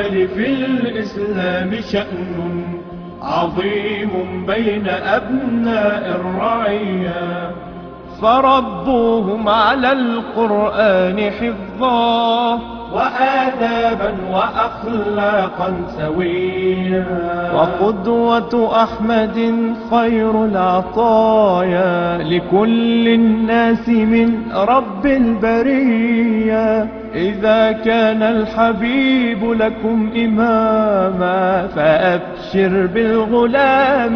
الأطفال في الإسلام شأن عظيم بين أبناء الرعية فربوهم على القرآن حفظا وآدابا وأخلاقا سويا وقدوة أحمد خير العطايا لكل الناس من رب البرية إذا كان الحبيب لكم إماما فأبشر بالغلام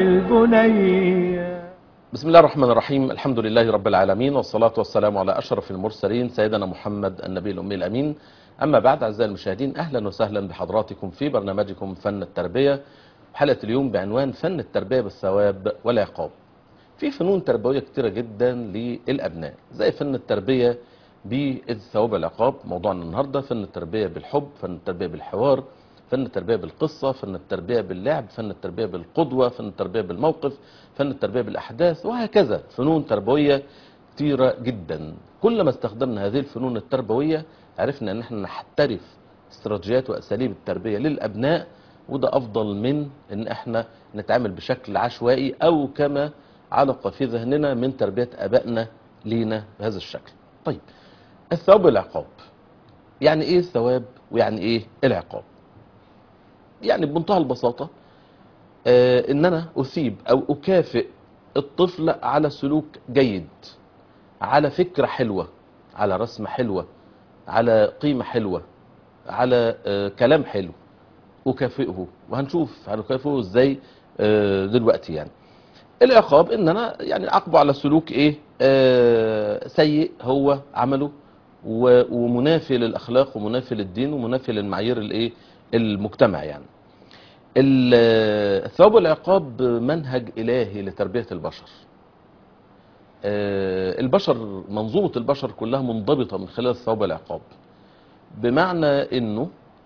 وبالبنية بسم الله الرحمن الرحيم الحمد لله رب العالمين والصلاة والسلام على أشرف المرسلين سيدنا محمد النبي الأمي الأمين أما بعد أعزائي المشاهدين أهلا وسهلا بحضراتكم في برنامجكم فن التربية حلقة اليوم بعنوان فن التربية بالثواب والعقاب في فنون تربوية كتيرة جدا للأبناء زي فن التربية بالثواب والعقاب موضوعنا النهاردة فن التربية بالحب فن التربية بالحوار فن التربية بالقصة فن التربية باللعب فن التربية بالقدوة فن التربية بالموقف فن التربية بالأحداث وهكذا فنون تربوية كتيرة جدا كل ما استخدمنا هذه الفنون التربوية عرفنا ان احنا نحترف استراتيجيات واساليب التربية للابناء وده افضل من ان احنا نتعامل بشكل عشوائي او كما علق في ذهننا من تربية ابائنا لينا بهذا الشكل طيب الثواب والعقاب يعني ايه الثواب ويعني ايه العقاب يعني بمنتهى البساطة آه ان انا اثيب او اكافئ الطفل على سلوك جيد على فكرة حلوة على رسمة حلوة على قيمة حلوة على آه كلام حلو اكافئه وهنشوف هنكافئه ازاي آه دلوقتي يعني العقاب ان انا يعني اعاقبه على سلوك ايه آه سيء هو عمله ومنافي للاخلاق ومنافي للدين ومنافي للمعايير الايه المجتمع يعني الثواب والعقاب منهج إلهي لتربية البشر البشر منظومة البشر كلها منضبطة من خلال الثواب والعقاب بمعنى انه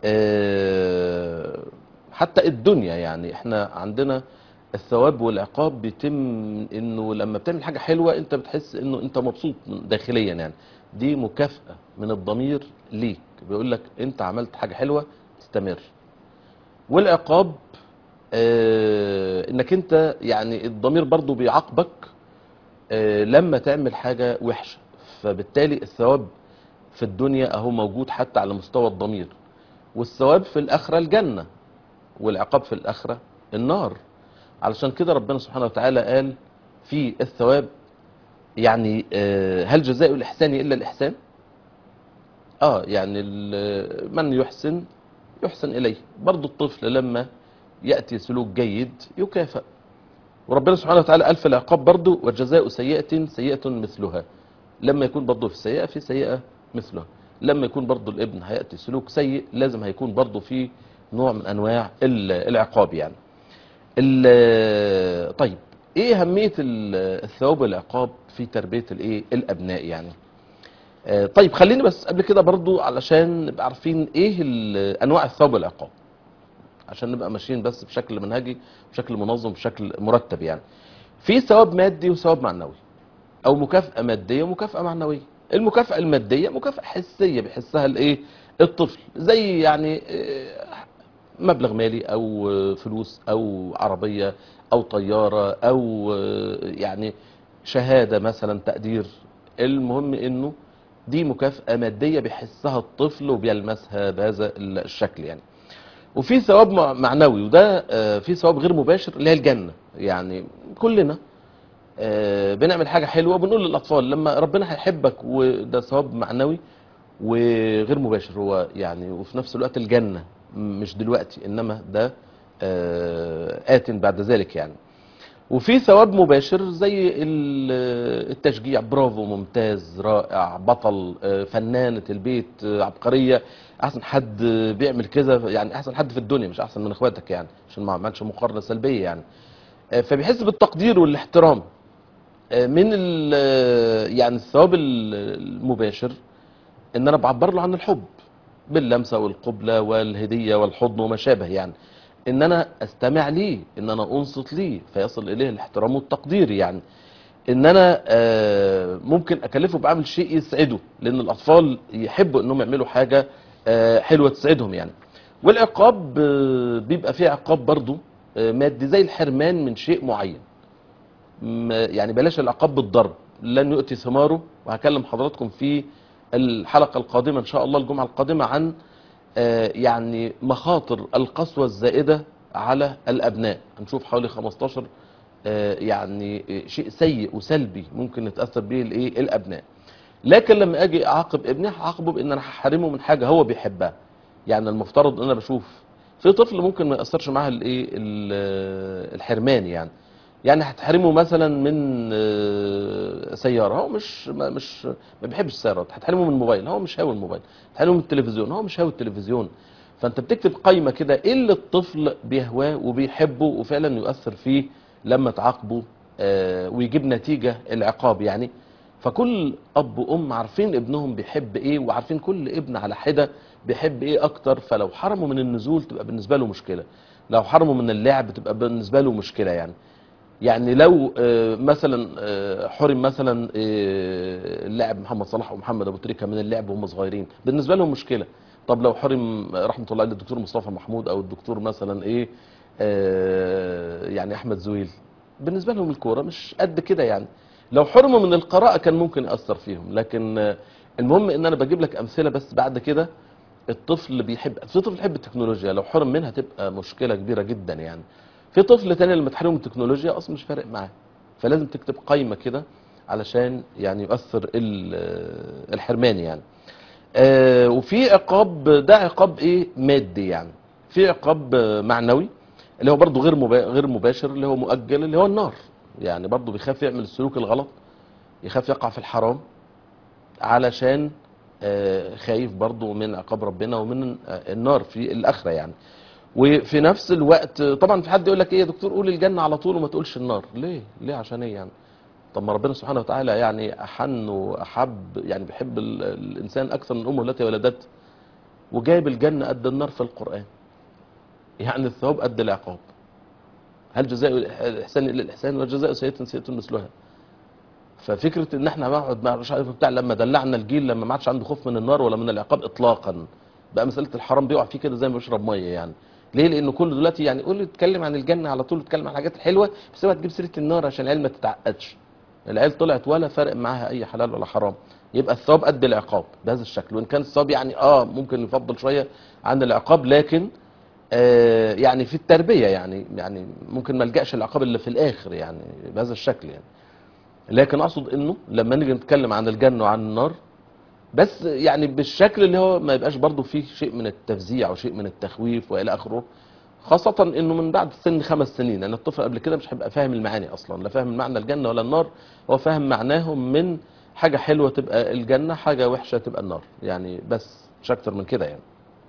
حتى الدنيا يعني احنا عندنا الثواب والعقاب بيتم انه لما بتعمل حاجة حلوة انت بتحس انه انت مبسوط داخليا يعني دي مكافأة من الضمير ليك بيقول لك انت عملت حاجة حلوة استمر والعقاب آه انك انت يعني الضمير برضو بيعاقبك آه لما تعمل حاجة وحشة فبالتالي الثواب في الدنيا اهو موجود حتى على مستوى الضمير والثواب في الاخرة الجنة والعقاب في الاخرة النار علشان كده ربنا سبحانه وتعالى قال في الثواب يعني آه هل جزاء الاحسان الا الاحسان اه يعني من يحسن يحسن إليه برضو الطفل لما يأتي سلوك جيد يكافئ وربنا سبحانه وتعالى قال في العقاب برضو وجزاء سيئة سيئة مثلها لما يكون برضو في سيئة في سيئة مثلها لما يكون برضو الابن هيأتي سلوك سيء لازم هيكون برضو في نوع من أنواع العقاب يعني طيب ايه أهمية الثواب والعقاب في تربية الايه الأبناء يعني طيب خليني بس قبل كده برضو علشان نبقى عارفين ايه انواع الثواب والعقاب عشان نبقى ماشيين بس بشكل منهجي بشكل منظم بشكل مرتب يعني في ثواب مادي وثواب معنوي او مكافأة مادية ومكافأة معنوية المكافأة المادية مكافأة حسية بيحسها الايه الطفل زي يعني مبلغ مالي او فلوس او عربية او طيارة او يعني شهادة مثلا تقدير المهم انه دي مكافأة مادية بيحسها الطفل وبيلمسها بهذا الشكل يعني وفي ثواب معنوي وده في ثواب غير مباشر اللي هي الجنة يعني كلنا بنعمل حاجة حلوة بنقول للأطفال لما ربنا هيحبك وده ثواب معنوي وغير مباشر هو يعني وفي نفس الوقت الجنة مش دلوقتي إنما ده آت بعد ذلك يعني وفي ثواب مباشر زي التشجيع برافو ممتاز رائع بطل فنانة البيت عبقرية احسن حد بيعمل كذا يعني احسن حد في الدنيا مش احسن من اخواتك يعني عشان ما عملش مقارنة سلبية يعني فبيحس بالتقدير والاحترام من يعني الثواب المباشر ان انا بعبر له عن الحب باللمسة والقبلة والهدية والحضن وما شابه يعني ان انا استمع ليه ان انا انصت ليه فيصل اليه الاحترام والتقدير يعني ان انا آه، ممكن اكلفه بعمل شيء يسعده لان الاطفال يحبوا انهم يعملوا حاجه آه، حلوه تسعدهم يعني والعقاب آه، بيبقى فيه عقاب برضو آه، مادي زي الحرمان من شيء معين م- يعني بلاش العقاب بالضرب لن يؤتي ثماره وهكلم حضراتكم في الحلقة القادمة إن شاء الله الجمعة القادمة عن آه، يعني مخاطر القسوة الزائدة على الأبناء هنشوف حوالي 15 آه، يعني آه، شيء سيء وسلبي ممكن نتأثر به الإيه الأبناء لكن لما أجي أعاقب ابني هعاقبه بإن أنا هحرمه من حاجة هو بيحبها يعني المفترض ان انا بشوف في طفل ممكن ما ياثرش معاه الايه ال- الحرمان يعني يعني هتحرمه مثلا من آه، سياره هو مش ما مش ما بيحبش السيارات هتحرمه من الموبايل هو مش هاوي الموبايل هتحرمه من التلفزيون هو مش هاوي التلفزيون فانت بتكتب قائمه كده ايه اللي الطفل بيهواه وبيحبه وفعلا يؤثر فيه لما تعاقبه آه، ويجيب نتيجه العقاب يعني فكل اب وام عارفين ابنهم بيحب ايه وعارفين كل ابن على حده بيحب ايه اكتر فلو حرموا من النزول تبقى بالنسبه له مشكله لو حرموا من اللعب تبقى بالنسبه له مشكله يعني يعني لو آه، مثلا آه، حرم مثلا آه، اللاعب محمد صلاح ومحمد ابو تريكه من اللعب وهم صغيرين بالنسبه لهم مشكله طب لو حرم آه، رحمه الله عليه الدكتور مصطفى محمود او الدكتور مثلا ايه آه، يعني احمد زويل بالنسبه لهم الكوره مش قد كده يعني لو حرموا من القراءه كان ممكن ياثر فيهم لكن آه، المهم ان انا بجيب لك امثله بس بعد كده الطفل بيحب في طفل بيحب التكنولوجيا لو حرم منها تبقى مشكله كبيره جدا يعني في طفل تاني لما تحرمه من التكنولوجيا اصلا مش فارق معاه فلازم تكتب قائمه كده علشان يعني يؤثر ال- الحرمان يعني آه، وفي عقاب ده عقاب ايه مادي يعني في عقاب آه، معنوي اللي هو برضه غير مبا... غير مباشر اللي هو مؤجل اللي هو النار يعني برضه بيخاف يعمل السلوك الغلط يخاف يقع في الحرام علشان آه، خايف برضه من عقاب ربنا ومن آه، النار في الاخره يعني وفي نفس الوقت آه، طبعا في حد يقول لك ايه يا دكتور قول الجنه على طول وما تقولش النار ليه ليه عشان ايه يعني طب ما ربنا سبحانه وتعالى يعني احن واحب يعني بيحب ال- الانسان اكثر من امه التي ولدته وجايب الجنه قد النار في القران يعني الثواب قد العقاب هل جزاء الاحسان الا الاحسان وجزاء سيئه سيئه مثلها ففكره ان احنا نقعد مع مش عارف بتاع لما دلعنا الجيل لما ما عادش عنده خوف من النار ولا من العقاب اطلاقا بقى مساله الحرام بيقع فيه كده زي ما بيشرب ميه يعني ليه لانه كله دلوقتي يعني قول اتكلم عن الجنه على طول اتكلم عن الحاجات الحلوه بس اوعى تجيب سيره النار عشان العيال ما تتعقدش العيال طلعت ولا فارق معاها اي حلال ولا حرام يبقى الثواب قد العقاب بهذا الشكل وان كان الثواب يعني اه ممكن يفضل شويه عن العقاب لكن آه يعني في التربيه يعني يعني ممكن ما الجاش العقاب اللي في الاخر يعني بهذا الشكل يعني لكن اقصد انه لما نيجي نتكلم عن الجنه وعن النار بس يعني بالشكل اللي هو ما يبقاش برضه فيه شيء من التفزيع وشيء من التخويف والى اخره خاصة انه من بعد سن خمس سنين يعني الطفل قبل كده مش هيبقى فاهم المعاني اصلا لا فاهم معنى الجنة ولا النار هو فاهم معناهم من حاجة حلوة تبقى الجنة حاجة وحشة تبقى النار يعني بس مش اكتر من كده يعني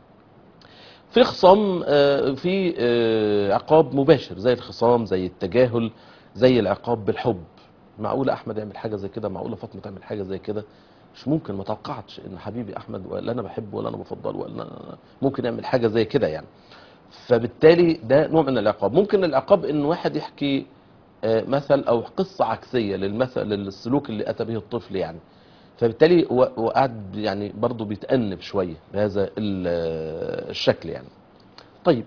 في خصام آه، في آه، عقاب مباشر زي الخصام زي التجاهل زي العقاب بالحب معقولة احمد يعمل حاجة زي كده معقولة فاطمة تعمل حاجة زي كده مش ممكن ما توقعتش ان حبيبي احمد ولا انا بحبه ولا انا بفضله ولا أنا ممكن يعمل حاجة زي كده يعني فبالتالي ده نوع من العقاب ممكن العقاب ان واحد يحكي آه، مثل او قصة عكسية للمثل للسلوك اللي اتى به الطفل يعني فبالتالي هو هو قاعد يعني برضه بيتأنب شوية بهذا ال- آه، الشكل يعني طيب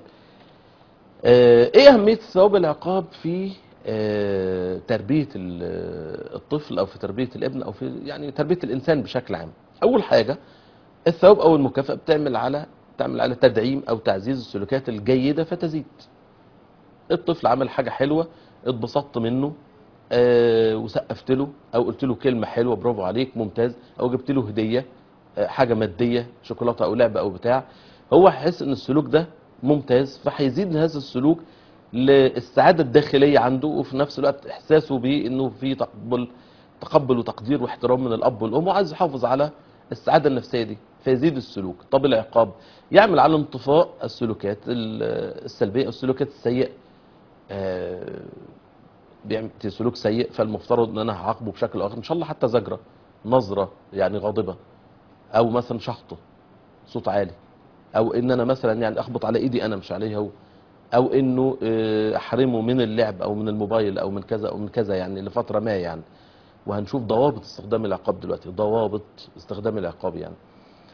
آه، ايه اهمية ثواب العقاب في آه، تربية ال- آه، الطفل او في تربية الابن او في يعني تربية الانسان بشكل عام اول حاجة الثواب او المكافأة بتعمل على تعمل على تدعيم او تعزيز السلوكات الجيدة فتزيد الطفل عمل حاجة حلوة اتبسطت منه آه وسقفت له او قلت له كلمة حلوة برافو عليك ممتاز او جبت له هدية آه حاجة مادية شوكولاتة او لعبة او بتاع هو هيحس ان السلوك ده ممتاز فهيزيد هذا السلوك للسعادة الداخلية عنده وفي نفس الوقت احساسه بانه في تقبل تقبل وتقدير واحترام من الاب والام وعايز يحافظ على السعادة النفسية دي فيزيد السلوك طب العقاب يعمل على انطفاء السلوكات ال- السلبية او السلوكات السيئة آه، بيعمل سلوك سيء فالمفترض ان انا هعاقبه بشكل اخر ان شاء الله حتى زجره نظره يعني غاضبه او مثلا شخطه صوت عالي او ان انا مثلا يعني اخبط على ايدي انا مش عليه هو او انه آه، احرمه من اللعب او من الموبايل او من كذا او من كذا يعني لفتره ما يعني وهنشوف ضوابط استخدام العقاب دلوقتي ضوابط استخدام العقاب يعني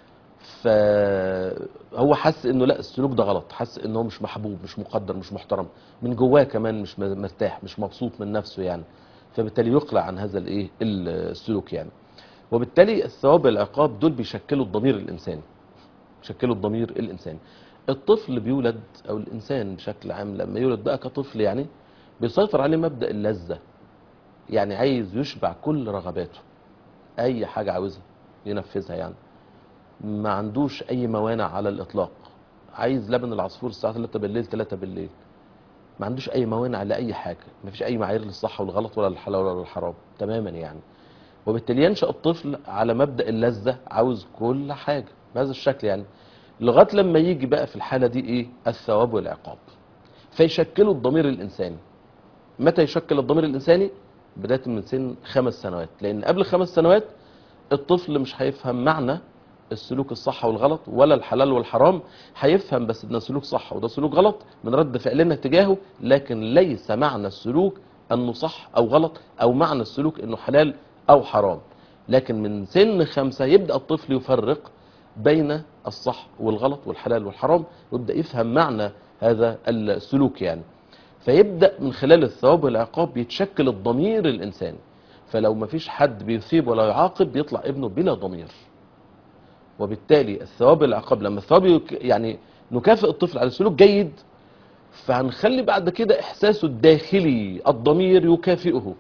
فهو حس انه لا السلوك ده غلط حس انه هو مش محبوب مش مقدر مش محترم من جواه كمان مش م- مرتاح مش مبسوط من نفسه يعني فبالتالي يقلع عن هذا الايه السلوك يعني وبالتالي الثواب والعقاب دول بيشكلوا الضمير الانساني بيشكلوا الضمير الانساني الطفل بيولد او الانسان بشكل عام لما يولد بقى كطفل يعني بيسيطر عليه مبدا اللذه يعني عايز يشبع كل رغباته اي حاجه عاوزها ينفذها يعني ما عندوش اي موانع على الاطلاق عايز لبن العصفور الساعه 3 بالليل 3 بالليل ما عندوش اي موانع لاي حاجه ما فيش اي معايير للصح والغلط ولا الحلال ولا الحرام تماما يعني وبالتالي ينشا الطفل على مبدا اللذه عاوز كل حاجه بهذا الشكل يعني لغايه لما يجي بقى في الحاله دي ايه الثواب والعقاب فيشكلوا الضمير الانساني متى يشكل الضمير الانساني بدايه من سن خمس سنوات لان قبل خمس سنوات الطفل مش هيفهم معنى السلوك الصح والغلط ولا الحلال والحرام هيفهم بس ده سلوك صح وده سلوك غلط من رد فعلنا تجاهه لكن ليس معنى السلوك انه صح او غلط او معنى السلوك انه حلال او حرام لكن من سن خمسة يبدأ الطفل يفرق بين الصح والغلط والحلال والحرام ويبدأ يفهم معنى هذا السلوك يعني فيبدأ من خلال الثواب والعقاب يتشكل الضمير الإنساني فلو ما فيش حد بيثيب ولا يعاقب بيطلع ابنه بلا ضمير وبالتالي الثواب والعقاب لما الثواب يك- يعني نكافئ الطفل على سلوك جيد فهنخلي بعد كده إحساسه الداخلي الضمير يكافئه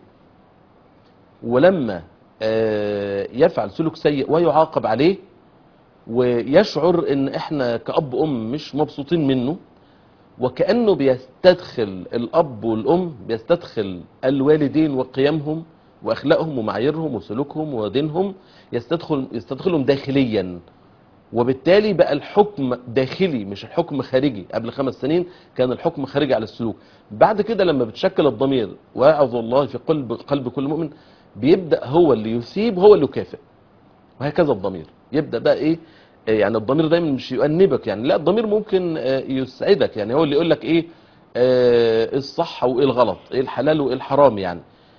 ولما آه، يفعل سلوك سيء ويعاقب عليه ويشعر ان احنا كأب ام مش مبسوطين منه وكأنه بيستدخل الأب والأم بيستدخل الوالدين وقيمهم وأخلاقهم ومعاييرهم وسلوكهم ودينهم يستدخل يستدخلهم داخليا وبالتالي بقى الحكم داخلي مش الحكم خارجي قبل خمس سنين كان الحكم خارجي على السلوك بعد كده لما بتشكل الضمير واعظ الله في قلب قلب كل مؤمن بيبدأ هو اللي يثيب هو اللي يكافئ وهكذا الضمير يبدا بقى ايه آه، يعني الضمير دايما مش يؤنبك يعني لا الضمير ممكن آه، يسعدك يعني هو اللي يقول لك ايه آه، إيه الصح وايه الغلط ايه الحلال وايه الحرام يعني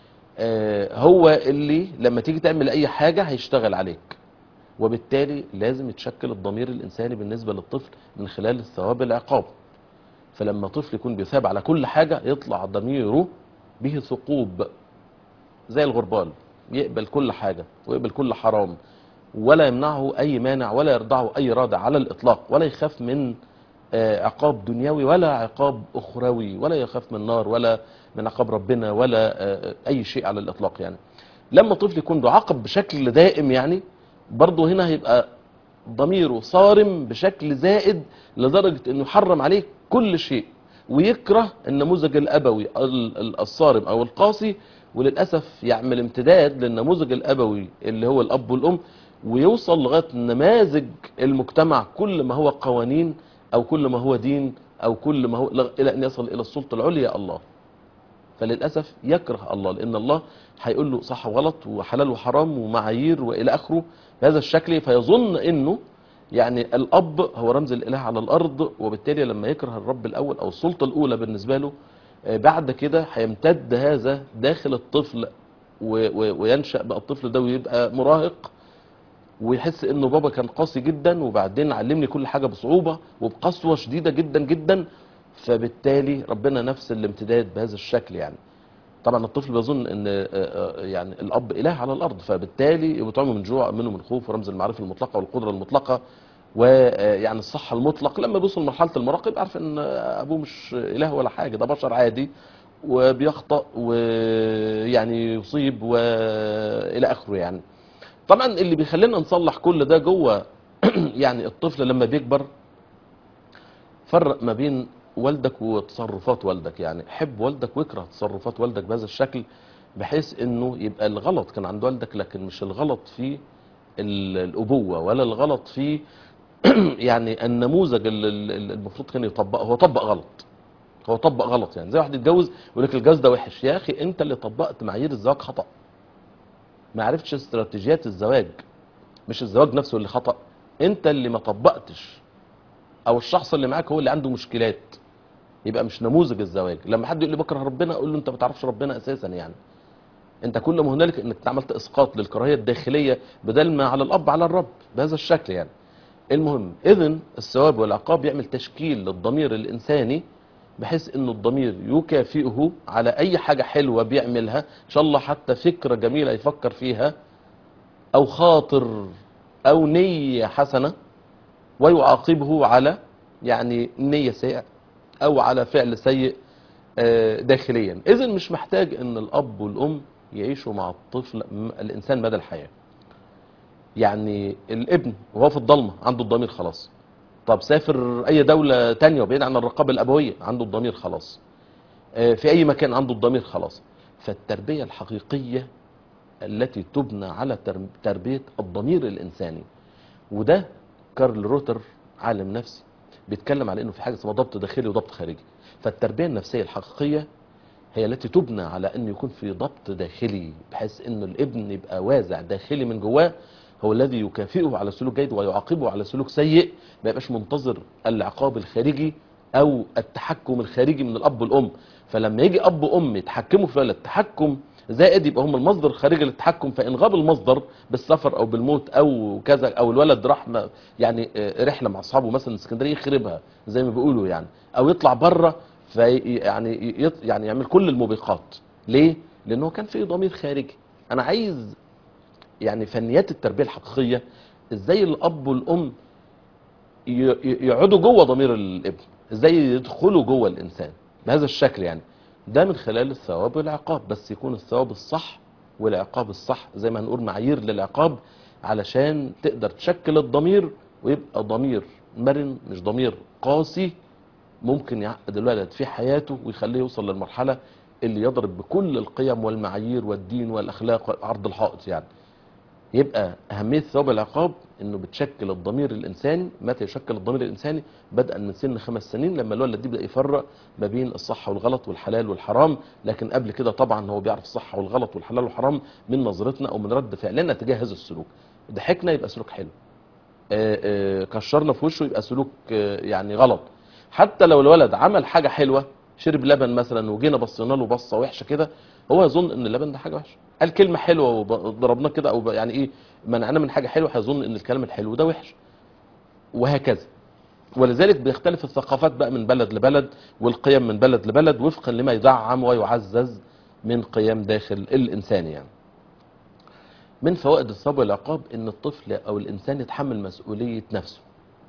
آه، هو اللي لما تيجي تعمل اي حاجه هيشتغل عليك وبالتالي لازم يتشكل الضمير الانساني بالنسبه للطفل من خلال الثواب العقاب فلما طفل يكون بيثاب على كل حاجه يطلع ضميره به ثقوب زي الغربال يقبل كل حاجة ويقبل كل حرام ولا يمنعه أي مانع ولا يرضعه أي رادع على الإطلاق ولا يخاف من آه، عقاب دنيوي ولا عقاب أخروي ولا يخاف من نار ولا من عقاب ربنا ولا آه، أي شيء على الإطلاق يعني لما طفل يكون بيعاقب بشكل دائم يعني برضه هنا هيبقى ضميره صارم بشكل زائد لدرجة انه يحرم عليه كل شيء ويكره النموذج الابوي ال- ال- الصارم او القاسي وللاسف يعمل امتداد للنموذج الابوي اللي هو الاب والام ويوصل لغايه نماذج المجتمع كل ما هو قوانين او كل ما هو دين او كل ما هو لغ- الى ان يصل الى السلطه العليا الله فللاسف يكره الله لان الله هيقول له صح وغلط وحلال وحرام ومعايير والى اخره بهذا الشكل فيظن انه يعني الاب هو رمز الاله على الارض وبالتالي لما يكره الرب الاول او السلطه الاولى بالنسبه له آه، بعد كده هيمتد هذا داخل الطفل و- و- وينشا بقى الطفل ده ويبقى مراهق ويحس انه بابا كان قاسي جدا وبعدين علمني كل حاجه بصعوبه وبقسوه شديده جدا جدا فبالتالي ربنا نفس الامتداد بهذا الشكل يعني طبعا الطفل بيظن ان آه، آه، يعني الاب اله على الارض فبالتالي بيطعمه من جوع منه من خوف ورمز المعرفه المطلقه والقدره المطلقه ويعني الصحه المطلق لما بيوصل لمرحله المراهقه يبقى عارف ان ابوه مش اله ولا حاجه ده بشر عادي وبيخطأ ويعني يصيب والى اخره يعني طبعا اللي بيخلينا نصلح كل ده جوه يعني الطفل لما بيكبر فرق ما بين والدك وتصرفات والدك يعني حب والدك واكره تصرفات والدك بهذا الشكل بحيث انه يبقى الغلط كان عند والدك لكن مش الغلط في ال- الابوه ولا الغلط في يعني النموذج اللي اللي المفروض كان يطبقه هو طبق غلط هو طبق غلط يعني زي واحد يتجوز يقول لك الجواز ده وحش يا اخي انت اللي طبقت معايير الزواج خطأ ما عرفتش استراتيجيات الزواج مش الزواج نفسه اللي خطأ انت اللي ما طبقتش او الشخص اللي معاك هو اللي عنده مشكلات يبقى مش نموذج الزواج لما حد يقول لي بكره ربنا اقول له انت ما تعرفش ربنا اساسا يعني انت كل ما هنالك انك عملت اسقاط للكراهيه الداخليه بدل ما على الاب على الرب بهذا الشكل يعني المهم اذا الثواب والعقاب يعمل تشكيل للضمير الانساني بحيث انه الضمير يكافئه على اي حاجة حلوة بيعملها ان شاء الله حتى فكرة جميلة يفكر فيها او خاطر او نية حسنة ويعاقبه على يعني نية سيئة او على فعل سيء آه، داخليا اذا مش محتاج ان الاب والام يعيشوا مع الطفل م- الانسان مدى الحياة يعني الابن وهو في الضلمة عنده الضمير خلاص طب سافر اي دولة تانية وبعيد عن الرقابة الابوية عنده الضمير خلاص آه، في اي مكان عنده الضمير خلاص فالتربية الحقيقية التي تبنى على تر- تربية الضمير الانساني وده كارل روتر عالم نفسي بيتكلم على انه في حاجه اسمها ضبط داخلي وضبط خارجي فالتربيه النفسيه الحقيقيه هي التي تبنى على ان يكون في ضبط داخلي بحيث انه الابن يبقى وازع داخلي من جواه هو الذي يكافئه على سلوك جيد ويعاقبه على سلوك سيء ما يبقاش منتظر العقاب الخارجي او التحكم الخارجي من الاب والام فلما يجي اب وام يتحكموا في الولد تحكم زائد يبقى هم المصدر الخارجي للتحكم فان غاب المصدر بالسفر او بالموت او كذا او الولد راح م- يعني آه، رحله مع اصحابه مثلا اسكندريه يخربها زي ما بيقولوا يعني او يطلع بره في يعني يط- يعني يعمل كل الموبقات ليه؟ لانه كان في ضمير خارجي انا عايز يعني فنيات التربيه الحقيقيه ازاي الاب والام ي- ي- يقعدوا جوه ضمير الابن ازاي يدخلوا جوه الانسان بهذا الشكل يعني ده من خلال الثواب والعقاب بس يكون الثواب الصح والعقاب الصح زي ما هنقول معايير للعقاب علشان تقدر تشكل الضمير ويبقى ضمير مرن مش ضمير قاسي ممكن يعقد الولد في حياته ويخليه يوصل للمرحلة اللي يضرب بكل القيم والمعايير والدين والأخلاق عرض الحائط يعني يبقى أهمية ثواب العقاب إنه بتشكل الضمير الإنساني متى يشكل الضمير الإنساني بدءا من سن خمس سنين لما الولد يبدأ يفرق ما بين الصح والغلط والحلال والحرام لكن قبل كده طبعا هو بيعرف الصح والغلط والحلال والحرام من نظرتنا أو من رد فعلنا تجاه هذا السلوك ضحكنا يبقى سلوك حلو آه، آه، كشرنا في وشه يبقى سلوك آه، يعني غلط حتى لو الولد عمل حاجة حلوة شرب لبن مثلا وجينا بصينا له بصة وحشة كده هو يظن ان اللبن ده حاجة وحشة قال كلمة حلوة وضربناه كده او ب- يعني ايه منعناه من حاجة حلوة هيظن ان الكلام الحلو ده وحش وهكذا ولذلك بيختلف الثقافات بقى من بلد لبلد والقيم من بلد لبلد وفقا لما يدعم ويعزز من قيم داخل الانسان يعني من فوائد الثواب والعقاب ان الطفل او الانسان يتحمل مسؤولية نفسه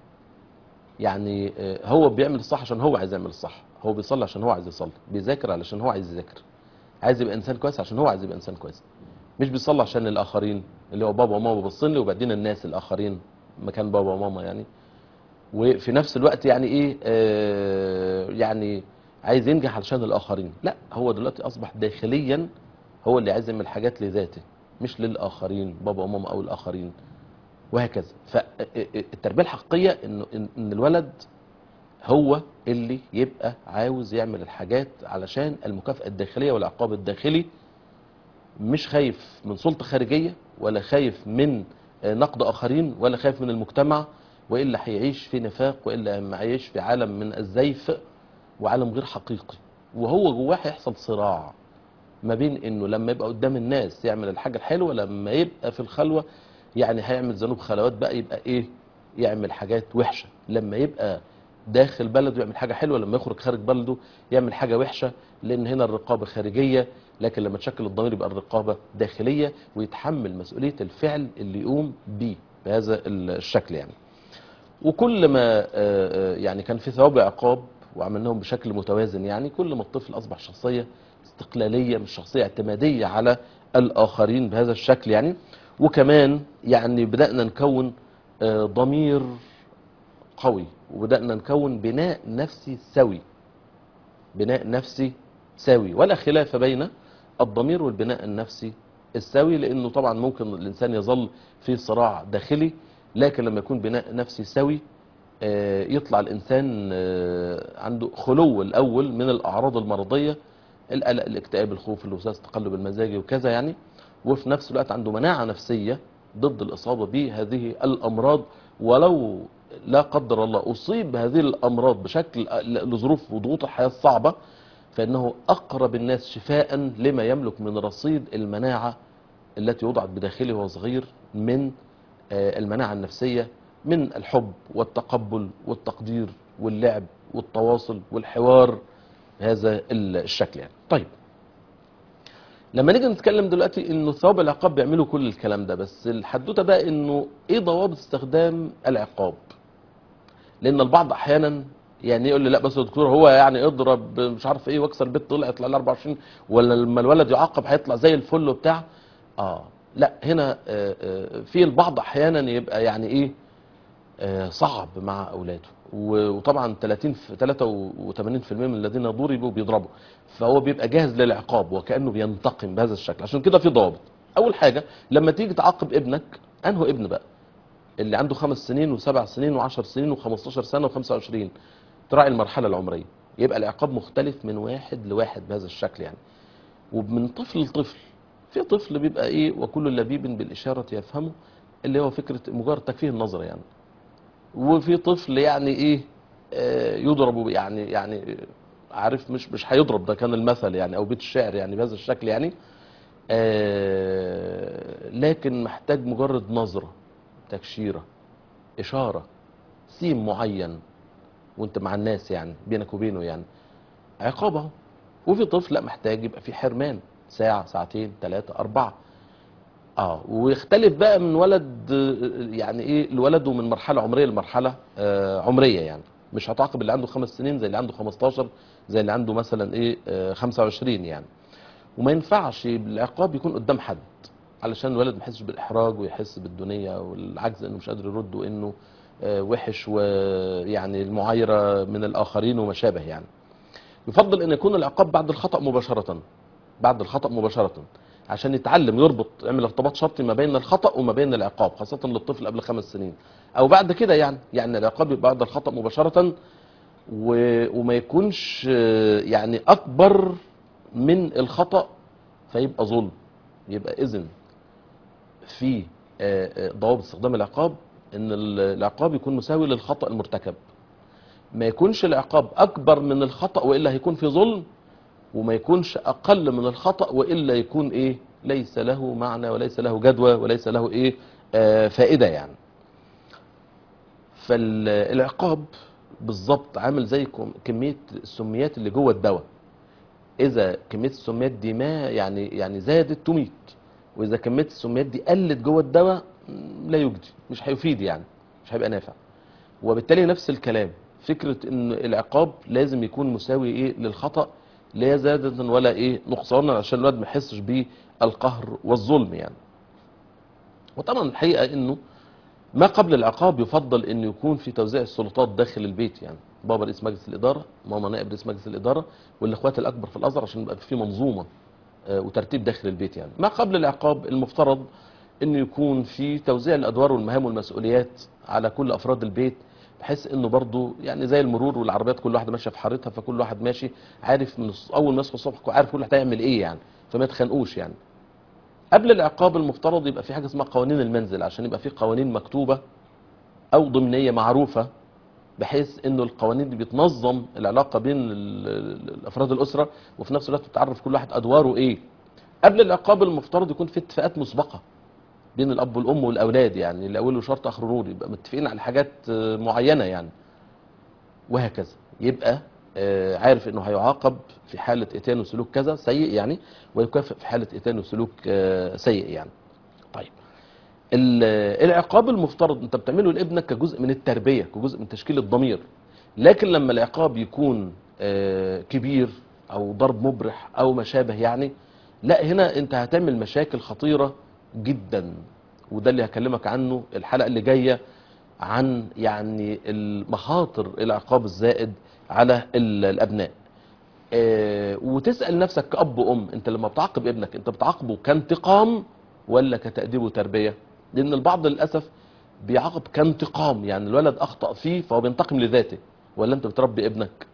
يعني آه، هو بيعمل الصح عشان هو عايز يعمل الصح هو بيصلي عشان هو عايز يصلي بيذاكر علشان هو عايز يذاكر عايز يبقى انسان كويس عشان هو عايز يبقى انسان كويس مش بيصلي عشان الاخرين اللي هو بابا وماما باصين لي وبعدين الناس الاخرين مكان بابا وماما يعني وفي نفس الوقت يعني ايه آه يعني عايز ينجح علشان الاخرين لا هو دلوقتي اصبح داخليا هو اللي عايز يعمل حاجات لذاته مش للاخرين بابا وماما او الاخرين وهكذا فالتربيه الحقيقيه انه ان إن الولد هو اللي يبقى عاوز يعمل الحاجات علشان المكافاه الداخليه والعقاب الداخلي مش خايف من سلطه خارجيه ولا خايف من آه، نقد اخرين ولا خايف من المجتمع والا هيعيش في نفاق والا هيعيش في عالم من الزيف وعالم غير حقيقي وهو جواه هيحصل صراع ما بين انه لما يبقى قدام الناس يعمل الحاجه الحلوه لما يبقى في الخلوه يعني هيعمل ذنوب خلوات بقى يبقى ايه يعمل حاجات وحشه لما يبقى داخل بلده يعمل حاجه حلوه لما يخرج خارج بلده يعمل حاجه وحشه لان هنا الرقابه خارجيه لكن لما تشكل الضمير يبقى الرقابه داخليه ويتحمل مسؤوليه الفعل اللي يقوم بيه بهذا الشكل يعني وكل ما آه، آه، يعني كان في ثواب وعقاب وعملناهم بشكل متوازن يعني كل ما الطفل اصبح شخصيه استقلاليه مش شخصيه اعتماديه على الاخرين بهذا الشكل يعني وكمان يعني بدانا نكون آه، ضمير قوي وبدانا نكون بناء نفسي سوي بناء نفسي سوي ولا خلاف بين الضمير والبناء النفسي السوي لانه طبعا ممكن الانسان يظل في صراع داخلي لكن لما يكون بناء نفسي سوي آه، يطلع الانسان آه، عنده خلو الاول من الاعراض المرضيه القلق الاكتئاب الخوف الوسواس التقلب المزاجي وكذا يعني وفي نفس الوقت عنده مناعه نفسيه ضد الاصابه بهذه الامراض ولو لا قدر الله اصيب بهذه الامراض بشكل لظروف وضغوط الحياه الصعبه فانه اقرب الناس شفاء لما يملك من رصيد المناعه التي وضعت بداخله وهو صغير من آه، المناعه النفسيه من الحب والتقبل والتقدير واللعب والتواصل والحوار بهذا الشكل يعني طيب لما نيجي نتكلم دلوقتي انه ثواب العقاب بيعملوا كل الكلام ده بس الحدوته بقى انه ايه ضوابط استخدام العقاب لان البعض احيانا يعني يقول لي لا بس يا دكتور هو يعني اضرب مش عارف ايه واكسر البيت طلع يطلع له 24 ولا لما الولد يعاقب هيطلع زي الفل وبتاع اه لا هنا آه، آه، في البعض احيانا يبقى يعني ايه آه، صعب مع اولاده و- وطبعا 30 في 83% من الذين ضربوا بيضربوا فهو بيبقى جاهز للعقاب وكانه بينتقم بهذا الشكل عشان كده في ضوابط اول حاجه لما تيجي تعاقب ابنك انه ابن بقى اللي عنده خمس سنين وسبع سنين وعشر سنين وخمستاشر سنه وخمسة وعشرين تراعي المرحله العمريه يبقى العقاب مختلف من واحد لواحد بهذا الشكل يعني ومن طفل لطفل في طفل بيبقى ايه وكل لبيب بالاشاره يفهمه اللي هو فكره مجرد تكفيه النظر يعني وفي طفل يعني ايه آه، يضرب يعني يعني عارف مش مش هيضرب ده كان المثل يعني او بيت الشعر يعني بهذا الشكل يعني آه، لكن محتاج مجرد نظرة تكشيرة إشارة سيم معين وانت مع الناس يعني بينك وبينه يعني عقاب اهو وفي طفل لا محتاج يبقى في حرمان ساعة ساعتين ثلاثة أربعة اه ويختلف بقى من ولد آه، يعني ايه الولد من مرحله عمريه لمرحله آه عمريه يعني مش هتعاقب اللي عنده خمس سنين زي اللي عنده 15 زي اللي عنده مثلا ايه آه 25 يعني وما ينفعش العقاب يكون قدام حد علشان الولد ما يحسش بالاحراج ويحس بالدنيا والعجز انه مش قادر يرد وانه آه وحش ويعني المعايره من الاخرين وما شابه يعني يفضل ان يكون العقاب بعد الخطا مباشره بعد الخطا مباشره عشان يتعلم يربط يعمل ارتباط شرطي ما بين الخطا وما بين العقاب خاصه للطفل قبل خمس سنين او بعد كده يعني يعني العقاب يبقى بعد الخطا مباشره و... وما يكونش آه، يعني اكبر من الخطا فيبقى ظلم يبقى اذن في آه، آه، ضوابط استخدام العقاب ان ال- العقاب يكون مساوي للخطا المرتكب ما يكونش العقاب اكبر من الخطا والا هيكون في ظلم وما يكونش اقل من الخطا والا يكون ايه ليس له معنى وليس له جدوى وليس له ايه آه فائده يعني فالعقاب بالظبط عامل زي كم- كميه السميات اللي جوه الدواء اذا كميه السميات دي ما يعني يعني زادت تميت واذا كميه السميات دي قلت جوه الدواء م، لا يجدي مش هيفيد يعني مش هيبقى نافع وبالتالي نفس الكلام فكره ان العقاب لازم يكون مساوي ايه للخطا لا زادة ولا ايه نقصانا عشان الواد ما يحسش بالقهر والظلم يعني وطبعا الحقيقه انه ما قبل العقاب يفضل انه يكون في توزيع السلطات داخل البيت يعني بابا رئيس مجلس الاداره ماما نائب رئيس مجلس الاداره والاخوات الاكبر في الازهر عشان يبقى في منظومه آه، وترتيب داخل البيت يعني ما قبل العقاب المفترض انه يكون في توزيع الادوار والمهام والمسؤوليات على كل افراد البيت بحيث انه برضه يعني زي المرور والعربيات كل واحده ماشيه في حارتها فكل واحد ماشي عارف من الص- اول ما يصحى الصبح عارف كل واحد هيعمل ايه يعني فما يتخانقوش يعني قبل العقاب المفترض يبقى في حاجه اسمها قوانين المنزل عشان يبقى في قوانين مكتوبه او ضمنيه معروفه بحيث انه القوانين دي بتنظم العلاقه بين ال- ال- افراد الاسره وفي نفس الوقت بتعرف كل واحد ادواره ايه قبل العقاب المفترض يكون في اتفاقات مسبقه بين الاب والام والاولاد يعني اللي اوله شرط اخره نور يبقى متفقين على حاجات آه، معينه يعني وهكذا يبقى آه، عارف انه هيعاقب في حاله اتيان وسلوك كذا سيء يعني ويكافئ في حاله اتيان وسلوك آه، سيء يعني طيب ال- العقاب المفترض انت بتعمله لابنك كجزء من التربيه كجزء من تشكيل الضمير لكن لما العقاب يكون آه، كبير او ضرب مبرح او ما شابه يعني لا هنا انت هتعمل مشاكل خطيره جدا وده اللي هكلمك عنه الحلقه اللي جايه عن يعني المخاطر العقاب الزائد على ال- الابناء آه، وتسال نفسك كاب وام انت لما بتعاقب ابنك انت بتعاقبه كانتقام ولا كتاديب وتربيه لان البعض للاسف بيعاقب كانتقام يعني الولد اخطا فيه فهو بينتقم لذاته ولا انت بتربي ابنك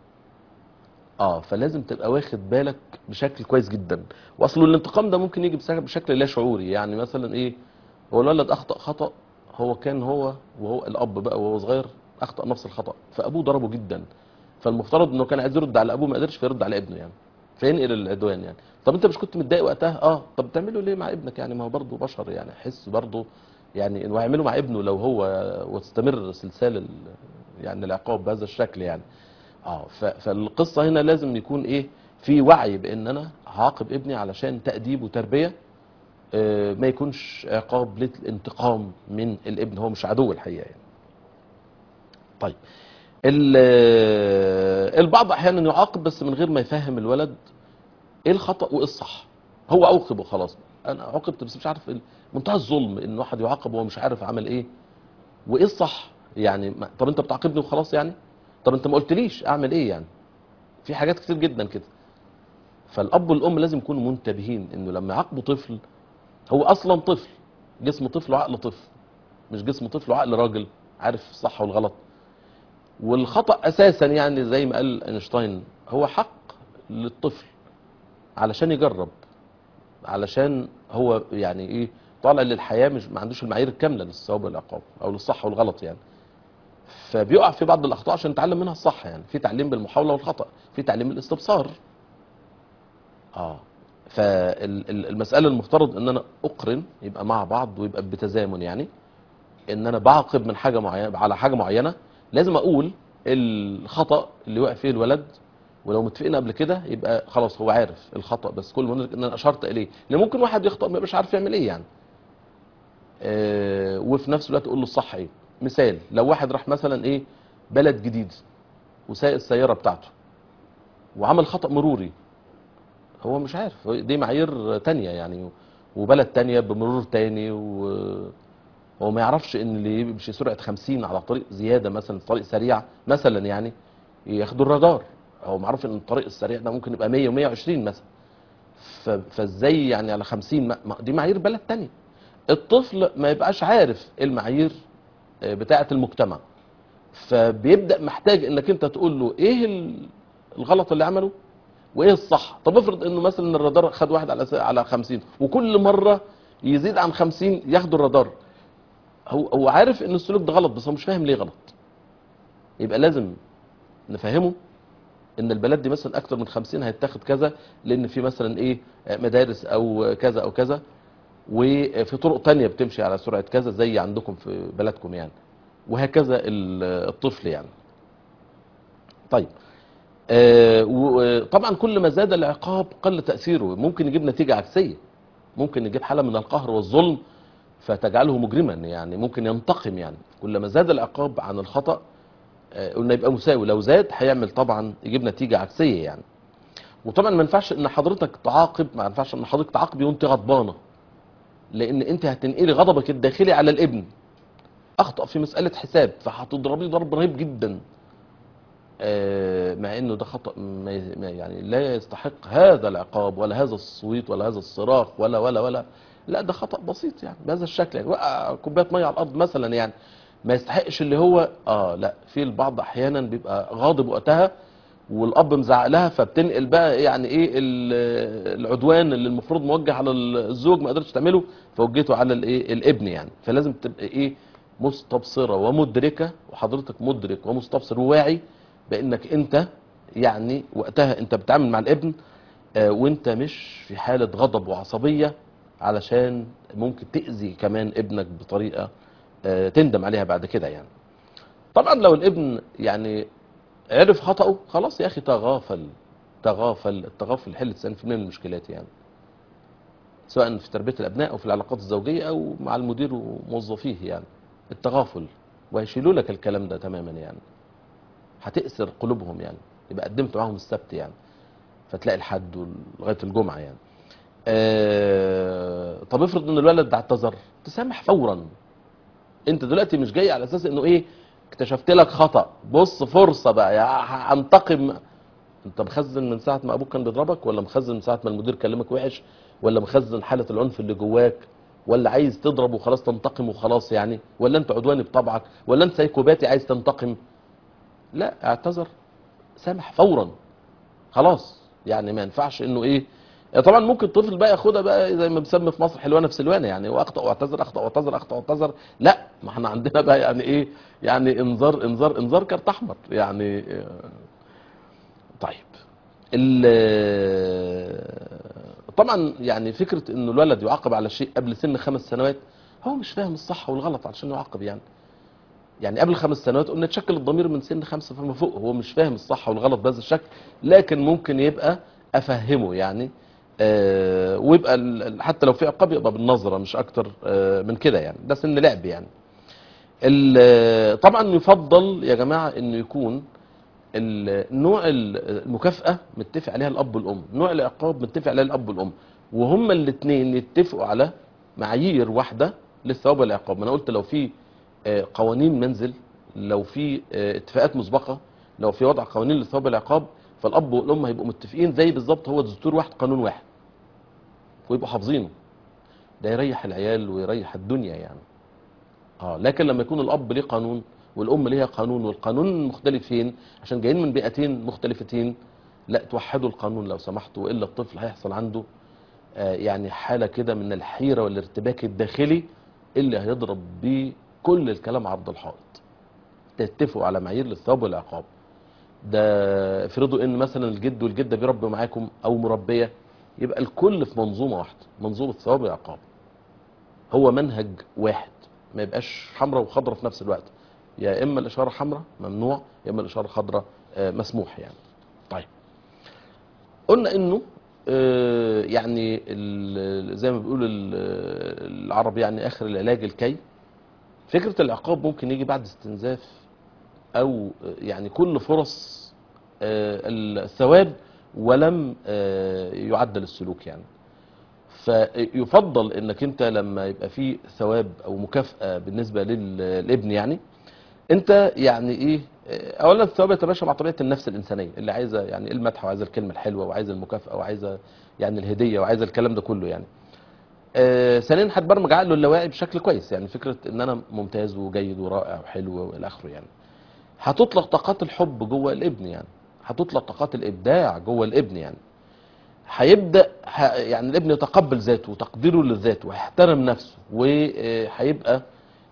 اه فلازم تبقى واخد بالك بشكل كويس جدا واصله الانتقام ده ممكن يجي بسك- بشكل لا شعوري يعني مثلا ايه هو الولد اخطا خطا هو كان هو وهو الاب بقى وهو صغير اخطا نفس الخطا فابوه ضربه جدا فالمفترض انه كان عايز يرد على ابوه ما قدرش فيرد على ابنه يعني فينقل العدوان يعني طب انت مش كنت متضايق وقتها اه طب بتعمله ليه مع ابنك يعني ما هو برضه بشر يعني حس برضه يعني انه هيعمله مع ابنه لو هو وتستمر سلسال ال- يعني العقاب بهذا الشكل يعني اه ف- فالقصه هنا لازم يكون ايه في وعي بان انا هعاقب ابني علشان تاديب وتربيه آه، ما يكونش عقاب للانتقام من الابن هو مش عدو الحقيقه يعني. طيب ال- البعض احيانا يعاقب بس من غير ما يفهم الولد ايه الخطا وايه الصح هو عوقب وخلاص انا عوقبت بس مش عارف إيه- منتهى الظلم ان واحد يعاقب وهو مش عارف عمل ايه وايه الصح يعني ما- طب انت بتعاقبني وخلاص يعني طب انت ما قلتليش اعمل ايه يعني في حاجات كتير جدا كده فالاب والام لازم يكونوا منتبهين انه لما يعاقبوا طفل هو اصلا طفل جسم طفل وعقل طفل مش جسم طفل وعقل راجل عارف الصح والغلط والخطا اساسا يعني زي ما قال اينشتاين هو حق للطفل علشان يجرب علشان هو يعني ايه طالع للحياه مش ما عندوش المعايير الكامله للثواب والعقاب او للصح والغلط يعني فبيقع في بعض الاخطاء عشان يتعلم منها الصح يعني في تعليم بالمحاوله والخطا في تعليم بالاستبصار اه فالمساله المفترض ان انا اقرن يبقى مع بعض ويبقى بتزامن يعني ان انا بعاقب من حاجه معينه على حاجه معينه لازم اقول الخطا اللي وقع فيه الولد ولو متفقين قبل كده يبقى خلاص هو عارف الخطا بس كل ما ندرك ان انا اشرت اليه لان ممكن واحد يخطا ما يبقاش عارف يعمل ايه يعني آه وفي نفس الوقت اقول له الصح ايه مثال لو واحد راح مثلا ايه بلد جديد وسايق السياره بتاعته وعمل خطا مروري هو مش عارف هو دي معايير تانية يعني وبلد تانية بمرور تاني و هو ما يعرفش ان اللي يمشي سرعه 50 على طريق زياده مثلا طريق سريع مثلا يعني ياخدوا الرادار هو معروف ان الطريق السريع ده ممكن يبقى 100 و120 مثلا ف- فازاي يعني على 50 ما- ما- دي معايير بلد تانية الطفل ما يبقاش عارف المعايير آه، بتاعه المجتمع فبيبدا محتاج انك انت تقول له ايه ال- الغلط اللي عمله وايه الصح طب افرض انه مثلا الرادار خد واحد على س- على 50 وكل مره يزيد عن 50 ياخدوا الرادار هو هو عارف ان السلوك ده غلط بس هو مش فاهم ليه غلط يبقى لازم نفهمه ان البلد دي مثلا اكتر من 50 هيتاخد كذا لان في مثلا ايه مدارس او كذا او كذا وفي طرق تانية بتمشي على سرعة كذا زي عندكم في بلدكم يعني وهكذا ال- الطفل يعني طيب آه، وطبعا كل ما زاد العقاب قل تأثيره ممكن يجيب نتيجة عكسية ممكن يجيب حالة من القهر والظلم فتجعله مجرما يعني ممكن ينتقم يعني كلما زاد العقاب عن الخطأ آه، قلنا يبقى مساوي لو زاد هيعمل طبعا يجيب نتيجة عكسية يعني وطبعا ما ينفعش ان حضرتك تعاقب ما ينفعش ان حضرتك تعاقبي وانت غضبانة لان انت هتنقلي غضبك الداخلي على الابن اخطأ في مسألة حساب فهتضربيه ضرب رهيب جدا آه، مع انه ده خطأ ما ي- ما يعني لا يستحق هذا العقاب ولا هذا الصويت ولا هذا الصراخ ولا ولا ولا لا ده خطأ بسيط يعني بهذا الشكل يعني وقع كوبايه ميه على الارض مثلا يعني ما يستحقش اللي هو اه لا في البعض احيانا بيبقى غاضب وقتها والاب مزعق لها فبتنقل بقى يعني ايه ال- العدوان اللي المفروض موجه على الزوج ما قدرتش تعمله فوجهته على الايه الابن يعني فلازم تبقى ايه مستبصره ومدركه وحضرتك مدرك ومستبصر وواعي بانك انت يعني وقتها انت بتتعامل مع الابن آه، وانت مش في حاله غضب وعصبيه علشان ممكن تاذي كمان ابنك بطريقه آه، تندم عليها بعد كده يعني طبعا لو الابن يعني عرف خطأه خلاص يا اخي تغافل تغافل التغافل يحل 90% من المشكلات يعني سواء في تربيه الابناء او في العلاقات الزوجيه او مع المدير وموظفيه يعني التغافل وهيشيلوا لك الكلام ده تماما يعني هتأسر قلوبهم يعني يبقى قدمت معاهم السبت يعني فتلاقي الحد لغايه الجمعه يعني آه طب افرض ان الولد ده اعتذر تسامح فورا انت دلوقتي مش جاي على اساس انه ايه اكتشفت لك خطأ بص فرصه بقى يا هنتقم انت مخزن من ساعه ما ابوك كان بيضربك ولا مخزن من ساعه ما المدير كلمك وحش ولا مخزن حاله العنف اللي جواك ولا عايز تضرب وخلاص تنتقم وخلاص يعني ولا انت عدواني بطبعك ولا انت سايكوباتي عايز تنتقم لا اعتذر سامح فورا خلاص يعني ما ينفعش انه ايه طبعا ممكن الطفل بقى ياخدها بقى زي ما بنسمي في مصر حلوانه في سلوانه يعني واخطا واعتذر اخطا واعتذر اخطا واعتذر لا ما احنا عندنا بقى يعني ايه يعني انذار انذار انذار كارت احمر يعني آه، طيب ال- طبعا يعني فكره انه الولد يعاقب على شيء قبل سن خمس سنوات هو مش فاهم الصح والغلط علشان يعاقب يعني يعني قبل خمس سنوات قلنا تشكل الضمير من سن خمسة فما فوق هو مش فاهم الصح والغلط بهذا الشكل لكن ممكن يبقى افهمه يعني آه ويبقى ال- ال- حتى لو في عقاب يبقى بالنظره مش اكتر آه من كده يعني ده سن لعب يعني ال- طبعا يفضل يا جماعه انه يكون ال- نوع ال- المكافاه متفق عليها الاب والام نوع العقاب متفق عليها الاب والام وهما الاثنين يتفقوا على معايير واحده للثواب والعقاب ما انا قلت لو في آه، قوانين منزل لو في آه، اتفاقات مسبقه لو في وضع قوانين للثواب والعقاب فالاب والام هيبقوا متفقين زي بالظبط هو دستور واحد قانون واحد ويبقوا حافظينه ده يريح العيال ويريح الدنيا يعني اه لكن لما يكون الاب ليه قانون والام ليها قانون والقانون مختلفين عشان جايين من بيئتين مختلفتين لا توحدوا القانون لو سمحتوا والا الطفل هيحصل عنده آه يعني حاله كده من الحيره والارتباك الداخلي اللي هيضرب بيه كل الكلام عرض الحائط تتفقوا على معايير للثواب والعقاب ده افرضوا ان مثلا الجد والجده بيربوا معاكم او مربيه يبقى الكل في منظومه واحده منظومه ثواب والعقاب هو منهج واحد ما يبقاش حمراء وخضراء في نفس الوقت يا اما الاشاره حمراء ممنوع يا اما الاشاره خضراء آه، مسموح يعني طيب قلنا انه آه، يعني ال- زي ما بيقول ال- العرب يعني اخر العلاج الكي فكره العقاب ممكن يجي بعد استنزاف او يعني كل فرص آه، الثواب ولم آه، يعدل السلوك يعني فيفضل انك انت لما يبقى في ثواب او مكافأة بالنسبة لل- للابن يعني انت يعني ايه آه، اولا الثواب يتماشى مع طبيعة النفس الانسانية اللي عايزة يعني المدح وعايزة الكلمة الحلوة وعايزة المكافأة وعايزة يعني الهدية وعايزة الكلام ده كله يعني آه، ثانيا هتبرمج عقله اللاواعي بشكل كويس يعني فكرة ان انا ممتاز وجيد ورائع وحلو والى اخره يعني هتطلق طاقات الحب جوه الابن يعني هتطلق طاقات الابداع جوه الابن يعني هيبدا ه- يعني الابن يتقبل ذاته وتقديره للذات ويحترم نفسه وهيبقى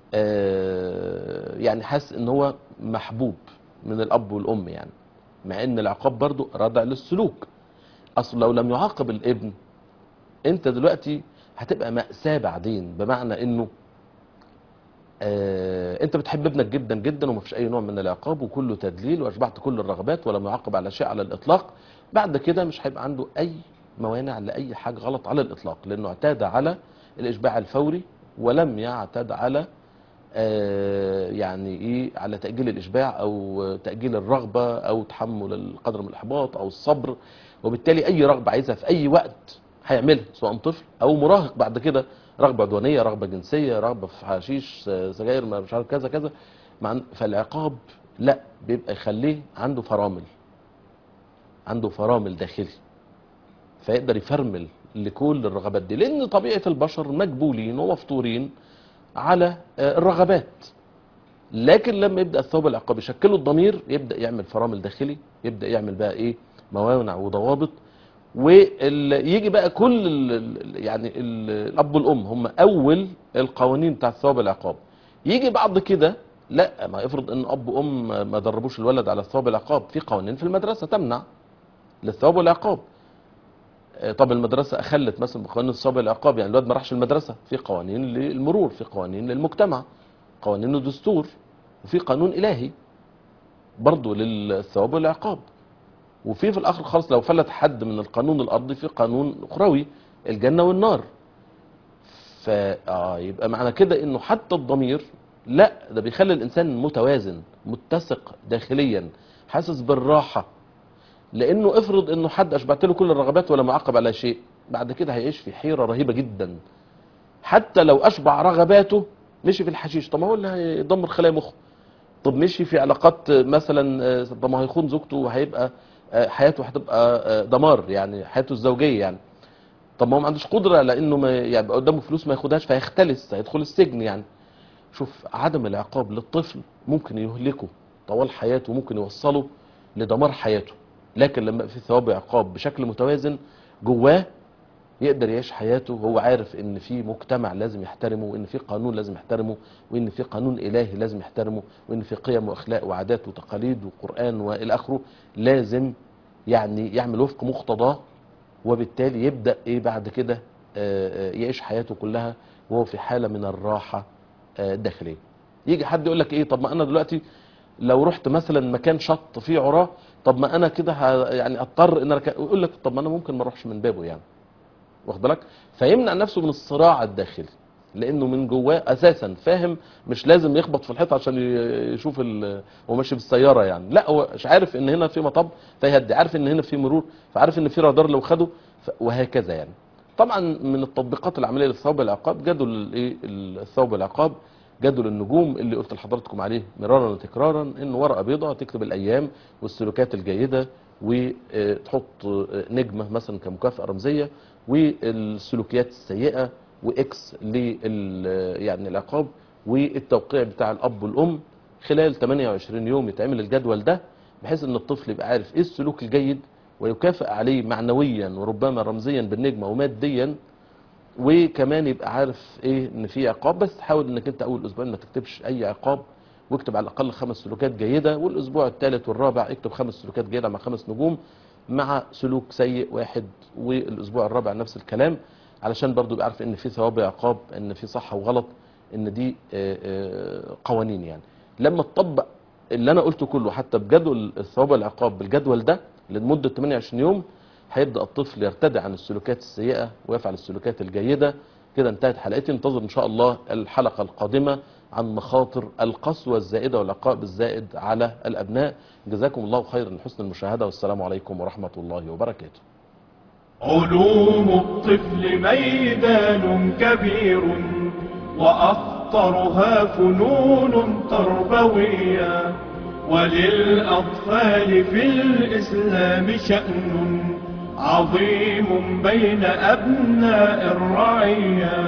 يعني حاسس ان هو محبوب من الاب والام يعني مع ان العقاب برضو ردع للسلوك اصل لو لم يعاقب الابن انت دلوقتي هتبقى مأساة بعدين بمعنى انه آه، انت بتحب ابنك جدا جدا ومفيش اي نوع من العقاب وكله تدليل واشبعت كل الرغبات ولم يعاقب على شيء على الاطلاق بعد كده مش هيبقى عنده اي موانع لاي حاجه غلط على الاطلاق لانه اعتاد على الاشباع الفوري ولم يعتد على آه، يعني ايه على تاجيل الاشباع او تاجيل الرغبه او تحمل القدر من الاحباط او الصبر وبالتالي اي رغبه عايزها في اي وقت هيعملها سواء طفل او مراهق بعد كده رغبه عدوانيه رغبه جنسيه رغبه في حشيش آه، سجاير ما مش عارف كذا كذا مع فالعقاب لا بيبقى يخليه عنده فرامل عنده فرامل داخلي فيقدر يفرمل لكل الرغبات دي لان طبيعه البشر مجبولين ومفطورين على آه، الرغبات لكن لما يبدا الثوب العقاب يشكله الضمير يبدا يعمل فرامل داخلي يبدا يعمل بقى ايه موانع وضوابط ويجي بقى كل ال- ال- يعني ال- الاب والام هم اول القوانين بتاعت الثواب والعقاب يجي بعد كده لا ما افرض ان اب وام ما دربوش الولد على الثواب والعقاب في قوانين في المدرسه تمنع للثواب والعقاب آه، طب المدرسه اخلت مثلا بقوانين الثواب والعقاب يعني الولد ما راحش المدرسه في قوانين للمرور في قوانين للمجتمع قوانين الدستور وفي قانون الهي برضه للثواب والعقاب وفي في الاخر خالص لو فلت حد من القانون الارضي في قانون اخروي الجنه والنار فيبقى معنى كده انه حتى الضمير لا ده بيخلي الانسان متوازن متسق داخليا حاسس بالراحه لانه افرض انه حد اشبعت له كل الرغبات ولا معاقب على شيء بعد كده هيعيش في حيره رهيبه جدا حتى لو اشبع رغباته مشي في الحشيش طب ما هو اللي هيدمر خلايا مخه طب مشي في علاقات مثلا آه، طب ما هيخون زوجته وهيبقى آه، حياته هتبقى آه، دمار يعني حياته الزوجيه يعني طب ما هو ما عندوش قدره على انه ما يعني يبقى قدامه فلوس ما ياخدهاش فيختلس هيدخل السجن يعني شوف عدم العقاب للطفل ممكن يهلكه طوال حياته ممكن يوصله لدمار حياته لكن لما يبقى في ثواب وعقاب بشكل متوازن جواه يقدر يعيش حياته وهو عارف ان في مجتمع لازم يحترمه وان في قانون لازم يحترمه وان في قانون الهي لازم يحترمه وان في قيم واخلاق وعادات وتقاليد وقران والى اخره لازم يعني يعمل وفق مقتضاه وبالتالي يبدا ايه بعد كده آه، آه، يعيش حياته كلها وهو في حالة من الراحة آه، الداخلية يجي حد يقول لك ايه طب ما انا دلوقتي لو رحت مثلا مكان شط فيه عراه طب ما انا كده ه- يعني اضطر ان انا ك- يقول لك طب ما انا ممكن ما اروحش من بابه يعني واخد بالك فيمنع نفسه من الصراع الداخلي لانه من جواه اساسا فاهم مش لازم يخبط في الحيط عشان ي- يشوف ال- هو ماشي بالسياره يعني لا هو مش عارف ان هنا في مطب فيهدي عارف ان هنا في مرور فعارف ان في رادار لو خده ف- وهكذا يعني طبعا من التطبيقات العمليه للثواب العقاب جدول الايه الثواب العقاب جدول النجوم اللي قلت لحضراتكم عليه مرارا وتكرارا ان ورقه بيضاء تكتب الايام والسلوكات الجيده وتحط نجمه مثلا كمكافاه رمزيه والسلوكيات السيئه واكس لل يعني العقاب والتوقيع بتاع الاب والام خلال 28 يوم يتعمل الجدول ده بحيث ان الطفل يبقى عارف ايه السلوك الجيد ويكافئ عليه معنويا وربما رمزيا بالنجمه وماديا وكمان يبقى عارف ايه ان في عقاب بس حاول انك انت اول اسبوعين ما تكتبش اي عقاب واكتب على الاقل خمس سلوكات جيده والاسبوع الثالث والرابع اكتب خمس سلوكات جيده مع خمس نجوم مع سلوك سيء واحد والاسبوع الرابع نفس الكلام علشان برضو يبقى عارف ان في ثواب عقاب ان في صح وغلط ان دي آه، آه، قوانين يعني لما تطبق اللي انا قلته كله حتى بجدول الثواب والعقاب بالجدول ده لمده 28 يوم هيبدا الطفل يرتدع عن السلوكات السيئه ويفعل السلوكات الجيده كده انتهت حلقتي انتظر ان شاء الله الحلقه القادمه عن مخاطر القسوه الزائده والعقاب الزائد على الابناء جزاكم الله خيرا لحسن المشاهده والسلام عليكم ورحمه الله وبركاته علوم الطفل ميدان كبير وأخطرها فنون تربوية وللأطفال في الإسلام شأن عظيم بين أبناء الرعية